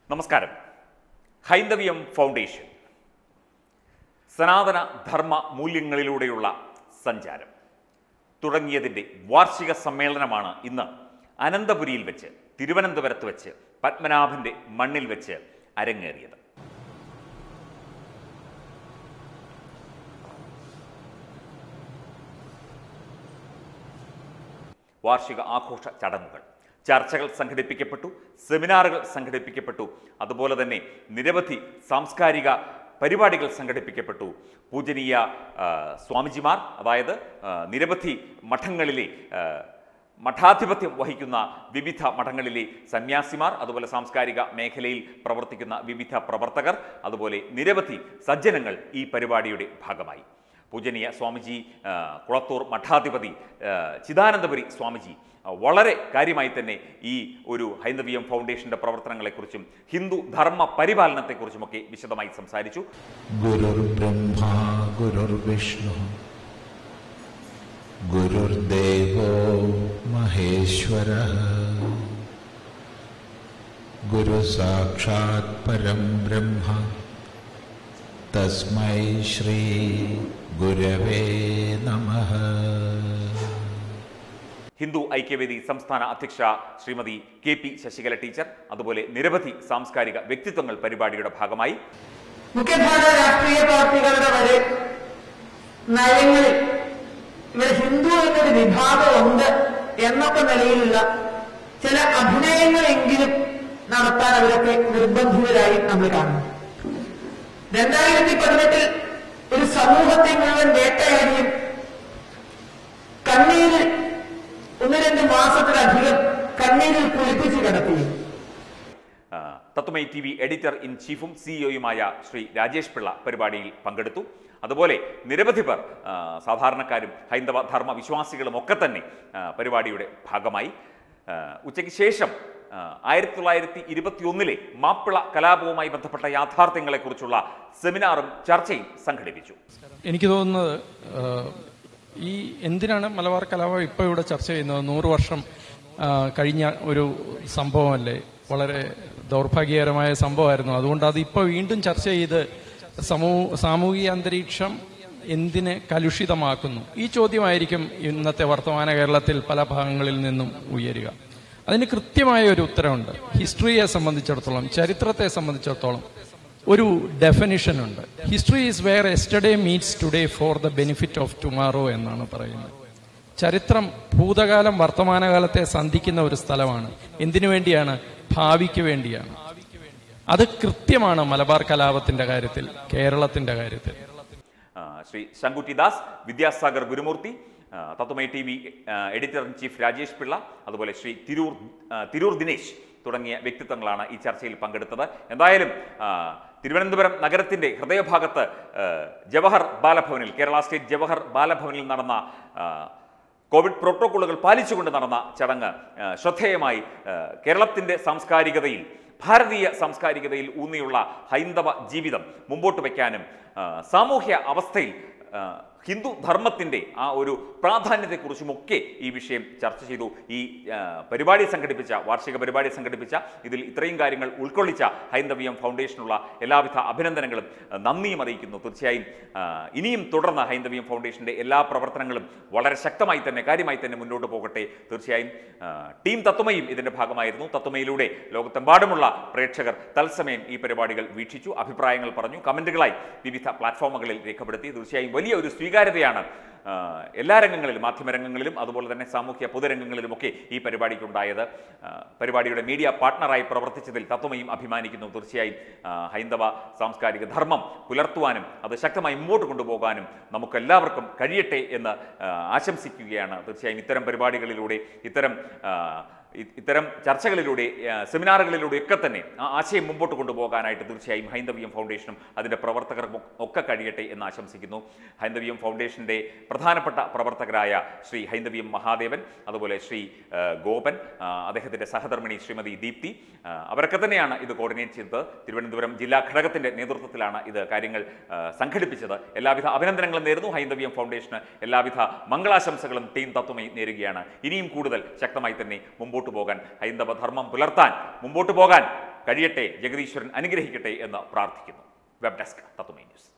നമസ്കാരം ഹൈന്ദവ്യം ഫൗണ്ടേഷൻ സനാതന ധർമ്മ മൂല്യങ്ങളിലൂടെയുള്ള സഞ്ചാരം തുടങ്ങിയതിൻ്റെ വാർഷിക സമ്മേളനമാണ് ഇന്ന് അനന്തപുരിയിൽ വെച്ച് തിരുവനന്തപുരത്ത് വെച്ച് പത്മനാഭൻ്റെ മണ്ണിൽ വെച്ച് അരങ്ങേറിയത് വാർഷിക ആഘോഷ ചടങ്ങുകൾ ചർച്ചകൾ സംഘടിപ്പിക്കപ്പെട്ടു സെമിനാറുകൾ സംഘടിപ്പിക്കപ്പെട്ടു അതുപോലെ തന്നെ നിരവധി സാംസ്കാരിക പരിപാടികൾ സംഘടിപ്പിക്കപ്പെട്ടു പൂജനീയ ആ, സ്വാമിജിമാർ അതായത് ആ, നിരവധി മഠങ്ങളിലെ ആ, മഠാധിപത്യം വഹിക്കുന്ന വിവിധ മഠങ്ങളിലെ സന്യാസിമാർ അതുപോലെ സാംസ്കാരിക മേഖലയിൽ പ്രവർത്തിക്കുന്ന വിവിധ പ്രവർത്തകർ അതുപോലെ നിരവധി സജ്ജനങ്ങൾ ഈ പരിപാടിയുടെ ഭാഗമായി പൂജനീയ സ്വാമിജി ആ, കുളത്തൂർ മഠാധിപതി ആ, ചിദാനന്ദപുരി സ്വാമിജി ആ, വളരെ കാര്യമായി തന്നെ ഈ ഒരു ഹൈന്ദവീയം ഫൗണ്ടേഷന്റെ പ്രവർത്തനങ്ങളെക്കുറിച്ചും ഹിന്ദു ധർമ്മ പരിപാലനത്തെക്കുറിച്ചുമൊക്കെ വിശദമായി സംസാരിച്ചു गुरुर्ब्रह्मा गुरुर्विष्णु गुरुर्देवो महेश्वरः गुरुसाक्षात् परं ब्रह्म तस्मै श्रीगुरवे नमः ഹിന്ദു ഐക്യവേദി സംസ്ഥാന അധ്യക്ഷ Shrimati K P Sasikala teacher അതുപോലെ നിരവധി സാംസ്കാരിക വ്യക്തിത്വങ്ങൾ പരിപാടിയുടെ ഭാഗമായി മുഖ്യധാര രാഷ്ട്രീയ പാർട്ടികളുടെ വരെ നയങ്ങളിൽ ഇവിടെ ഹിന്ദു എന്നൊരു വിഭാഗമുണ്ട് എന്നൊക്കെ നിലയിലുള്ള ചില അഭിനയങ്ങളെങ്കിലും നടത്താൻ അവരൊക്കെ നിർബന്ധിതരായി നമ്മൾ കാണുന്നു രണ്ടായിരത്തി പതിനെട്ടിൽ ഒരു സമൂഹത്തെ മുഴുവൻ വേട്ടയാടിയും കണ്ണീരിൽ ഒന്ന് രണ്ട് മാസത്തിലധികം കണ്ണീരിൽ കുളിപ്പിച്ച് കിടത്തിയും ആ, Tattvamayi T V editor in ചീഫും സിഇഒയുമായ ശ്രീ രാജേഷ് പിള്ള പരിപാടിയിൽ പങ്കെടുത്തു അതുപോലെ നിരവധി പേർ ആ, സാധാരണക്കാരും ഹൈന്ദവ ധർമ്മ വിശ്വാസികളും ഒക്കെ തന്നെ ആ, പരിപാടിയുടെ ഭാഗമായി ആ, ഉച്ചയ്ക്ക് ശേഷം ആ, ആയിരത്തി തൊള്ളായിരത്തി ഇരുപത്തി ഒന്നിലെ മാപ്പിള കലാപവുമായി ബന്ധപ്പെട്ട യാഥാർത്ഥ്യങ്ങളെക്കുറിച്ചുള്ള സെമിനാറും ചർച്ചയും സംഘടിപ്പിച്ചു എനിക്ക് തോന്നുന്നത് ആ, ഈ എന്തിനാണ് മലബാർ കലാപം ഇപ്പോൾ ഇവിടെ ചർച്ച ചെയ്യുന്നത് നൂറ് വർഷം ആ, കഴിഞ്ഞ ഒരു സംഭവമല്ലേ വളരെ ദൗർഭാഗ്യകരമായ സംഭവമായിരുന്നു അതുകൊണ്ട് അത് ഇപ്പോൾ വീണ്ടും ചർച്ച ചെയ്ത് സമൂ സാമൂഹിക അന്തരീക്ഷം എന്തിനെ കലുഷിതമാക്കുന്നു ഈ ചോദ്യമായിരിക്കും ഇന്നത്തെ വർത്തമാന കേരളത്തിൽ പല ഭാഗങ്ങളിൽ നിന്നും ഉയരുക അതിന് കൃത്യമായ ഒരു ഉത്തരവുണ്ട് ഹിസ്റ്ററിയെ സംബന്ധിച്ചിടത്തോളം ചരിത്രത്തെ സംബന്ധിച്ചിടത്തോളം ഒരു ഡെഫിനിഷൻ ഉണ്ട് history is where yesterday meets today for the benefit of tomorrow എന്നാണ് പറയുന്നത് ചരിത്രം ഭൂതകാലം വർത്തമാനകാലത്തെ സന്ധിക്കുന്ന ഒരു സ്ഥലമാണ് എന്തിനു വേണ്ടിയാണ് ഭാവിക്ക് വേണ്ടിയാണ് അത് കൃത്യമാണ് മലബാർ കലാപത്തിന്റെ കാര്യത്തിൽ കേരളത്തിന്റെ കാര്യത്തിൽ ആ, ശ്രീ ശങ്കുട്ടി ദാസ് വിദ്യാസാഗർ ഗുരുമൂർത്തി ആ, Tattvamayi T V editor in chief Rajesh Pillai അതുപോലെ ശ്രീ തിരൂർ ആ, തിരൂർ ദിനേശ് തുടങ്ങിയ വ്യക്തിത്വങ്ങളാണ് ഈ ചർച്ചയിൽ പങ്കെടുത്തത് എന്തായാലും ആ, തിരുവനന്തപുരം നഗരത്തിന്റെ ഹൃദയഭാഗത്ത് ആ, ജവഹർ ബാലഭവനിൽ കേരള സ്റ്റേറ്റ് ജവഹർ ബാലഭവനിൽ നടന്ന ആ, കോവിഡ് പ്രോട്ടോക്കോളുകൾ പാലിച്ചുകൊണ്ട് നടന്ന ചടങ്ങ് ആ, ശ്രദ്ധേയമായി ആ, കേരളത്തിന്റെ സാംസ്കാരികതയിൽ ഭാരതീയ സാംസ്കാരികതയിൽ ഊന്നിയുള്ള ഹൈന്ദവ ജീവിതം മുമ്പോട്ട് വയ്ക്കാനും ആ, സാമൂഹ്യ അവസ്ഥയിൽ ആ, ഹിന്ദു ധർമ്മത്തിൻ്റെ ആ ഒരു പ്രാധാന്യത്തെക്കുറിച്ചുമൊക്കെ ഈ വിഷയം ചർച്ച ചെയ്തു ഈ ആ, പരിപാടി സംഘടിപ്പിച്ച വാർഷിക പരിപാടി സംഘടിപ്പിച്ച ഇതിൽ ഇത്രയും കാര്യങ്ങൾ ഉൾക്കൊള്ളിച്ച ഹൈന്ദവീയം ഫൗണ്ടേഷനുള്ള എല്ലാവിധ അഭിനന്ദനങ്ങളും ആ, നന്ദിയും അറിയിക്കുന്നു തീർച്ചയായും ആ, ഇനിയും തുടർന്ന് ഹൈന്ദവീയം ഫൗണ്ടേഷൻ്റെ എല്ലാ പ്രവർത്തനങ്ങളും വളരെ ശക്തമായി തന്നെ കാര്യമായി തന്നെ മുന്നോട്ട് പോകട്ടെ തീർച്ചയായും ആ, ടീം തത്വമയും ഇതിന്റെ ഭാഗമായിരുന്നു തത്വമയിലൂടെ ലോകത്തെമ്പാടുമുള്ള പ്രേക്ഷകർ തത്സമയം ഈ പരിപാടികൾ വീക്ഷിച്ചു അഭിപ്രായങ്ങൾ പറഞ്ഞു കമന്റുകളായി വിവിധ പ്ലാറ്റ്ഫോമുകളിൽ രേഖപ്പെടുത്തി തീർച്ചയായും വലിയ ഒരു സ്വീകാര്യതയാണ് ആ, എല്ലാ രംഗങ്ങളിലും മാധ്യമരംഗങ്ങളിലും അതുപോലെ തന്നെ സാമൂഹ്യ പൊതുരംഗങ്ങളിലുമൊക്കെ ഈ പരിപാടിക്കുണ്ടായത് ആ, പരിപാടിയുടെ മീഡിയ പാർട്ണറായി പ്രവർത്തിച്ചതിൽ തത്വമയും അഭിമാനിക്കുന്നു തീർച്ചയായും ആ, ഹൈന്ദവ സാംസ്കാരിക ധർമ്മം പുലർത്തുവാനും അത് ശക്തമായി മുമ്പോട്ട് കൊണ്ടുപോകാനും നമുക്കെല്ലാവർക്കും കഴിയട്ടെ എന്ന് ആ, ആശംസിക്കുകയാണ് തീർച്ചയായും ഇത്തരം പരിപാടികളിലൂടെ ഇത്തരം ആ, ഇ- ഇത്തരം ചർച്ചകളിലൂടെ ആ, സെമിനാറുകളിലൂടെ ഒക്കെ തന്നെ ആ ആശയം മുമ്പോട്ട് കൊണ്ടുപോകാനായിട്ട് തീർച്ചയായും ഹൈന്ദവീയം ഫൗണ്ടേഷനും അതിൻ്റെ പ്രവർത്തകർക്കും ഒക്കെ കഴിയട്ടെ എന്ന് ആശംസിക്കുന്നു ഹൈന്ദവീയം ഫൗണ്ടേഷൻ്റെ പ്രധാനപ്പെട്ട പ്രവർത്തകരായ ശ്രീ ഹൈന്ദവീയം മഹാദേവൻ അതുപോലെ ശ്രീ ആ, ഗോപൻ ആ, അദ്ദേഹത്തിൻ്റെ സഹധർമ്മിണി ശ്രീമതി ദീപ്തി ആ, അവരൊക്കെ തന്നെയാണ് ഇത് കോർഡിനേറ്റ് ചെയ്തത് തിരുവനന്തപുരം ജില്ലാ ഘടകത്തിൻ്റെ നേതൃത്വത്തിലാണ് ഇത് കാര്യങ്ങൾ ആ, സംഘടിപ്പിച്ചത് എല്ലാവിധ അഭിനന്ദനങ്ങളും നേരുന്നു ഹൈന്ദവീയം ഫൗണ്ടേഷന് എല്ലാവിധ മംഗളാശംസകളും ടീം തത്വമായി നേരുകയാണ് ഇനിയും കൂടുതൽ ശക്തമായി തന്നെ മുമ്പോട്ട് പോകാൻ ഹൈന്ദവ ധർമ്മം പുലർത്താൻ മുമ്പോട്ട് പോകാൻ കഴിയട്ടെ ജഗദീശ്വരൻ അനുഗ്രഹിക്കട്ടെ എന്ന് പ്രാർത്ഥിക്കുന്നു വെബ് ഡെസ്ക് തത്വമേ ന്യൂസ്